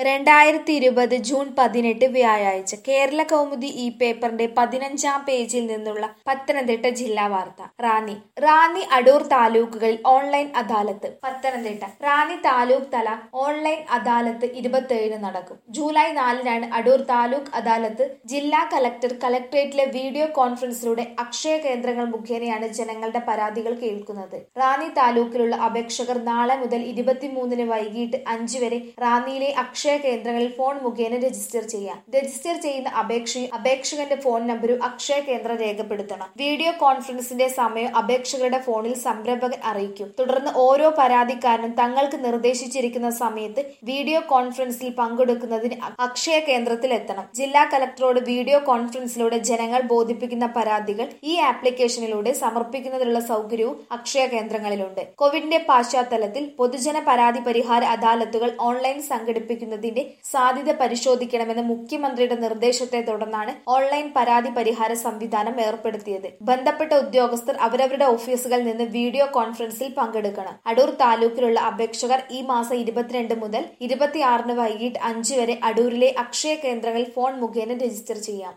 രണ്ടായിരത്തി ഇരുപത് ജൂൺ പതിനെട്ട് വ്യാഴാഴ്ച കേരള കൗമുദി ഈ പേപ്പറിന്റെ പതിനഞ്ചാം പേജിൽ നിന്നുള്ള പത്തനംതിട്ട ജില്ലാ വാർത്ത റാന്നി റാന്നി അടൂർ താലൂക്കുകളിൽ ഓൺലൈൻ അദാലത്ത് പത്തനംതിട്ട റാന്നി താലൂക്ക് തല ഓൺലൈൻ അദാലത്ത് ഇരുപത്തിയേഴിന് നടക്കും ജൂലൈ നാലിനാണ് അടൂർ താലൂക്ക് അദാലത്ത് ജില്ലാ കലക്ടർ കലക്ടറേറ്റിലെ വീഡിയോ കോൺഫറൻസിലൂടെ അക്ഷയ കേന്ദ്രങ്ങൾ മുഖേനയാണ് ജനങ്ങളുടെ പരാതികൾ കേൾക്കുന്നത് റാന്നി താലൂക്കിലുള്ള അപേക്ഷകർ നാളെ മുതൽ ഇരുപത്തിമൂന്നിന് വൈകിട്ട് അഞ്ച് വരെ റാന്നിയിലെ അക്ഷയ കേന്ദ്രങ്ങളിൽ ഫോൺ മുഖേന രജിസ്റ്റർ ചെയ്യാം രജിസ്റ്റർ ചെയ്യുന്ന അപേക്ഷയും അപേക്ഷകന്റെ ഫോൺ നമ്പരും അക്ഷയ കേന്ദ്രം രേഖപ്പെടുത്തണം വീഡിയോ കോൺഫറൻസിന്റെ സമയം അപേക്ഷകരുടെ ഫോണിൽ സംരംഭകൻ അറിയിക്കും തുടർന്ന് ഓരോ പരാതിക്കാരനും തങ്ങൾക്ക് നിർദ്ദേശിച്ചിരിക്കുന്ന സമയത്ത് വീഡിയോ കോൺഫറൻസിൽ പങ്കെടുക്കുന്നതിന് അക്ഷയ കേന്ദ്രത്തിൽ എത്തണം ജില്ലാ കലക്ടറോട് വീഡിയോ കോൺഫറൻസിലൂടെ ജനങ്ങൾ ബോധിപ്പിക്കുന്ന പരാതികൾ ഈ ആപ്ലിക്കേഷനിലൂടെ സമർപ്പിക്കുന്നതിനുള്ള സൗകര്യവും അക്ഷയ കേന്ദ്രങ്ങളിലുണ്ട് കോവിഡിന്റെ പശ്ചാത്തലത്തിൽ പൊതുജന പരാതി പരിഹാര അദാലത്തുകൾ ഓൺലൈൻ സംഘടിപ്പിക്കുന്നതിന്റെ സാധ്യത പരിശോധിക്കണമെന്ന മുഖ്യമന്ത്രിയുടെ നിർദ്ദേശത്തെ തുടർന്നാണ് ഓൺലൈൻ പരാതി പരിഹാര സംവിധാനം ഏർപ്പെടുത്തിയത് ബന്ധപ്പെട്ട ഉദ്യോഗസ്ഥർ അവരവരുടെ ഓഫീസുകളിൽ നിന്ന് വീഡിയോ കോൺഫറൻസിൽ പങ്കെടുക്കണം അടൂർ താലൂക്കിലുള്ള അപേക്ഷകർ ഈ മാസം ഇരുപത്തിരണ്ട് മുതൽ ഇരുപത്തിയാറിന് വൈകിട്ട് അഞ്ച് വരെ അടൂരിലെ അക്ഷയ കേന്ദ്രങ്ങളിൽ ഫോൺ മുഖേന രജിസ്റ്റർ ചെയ്യാം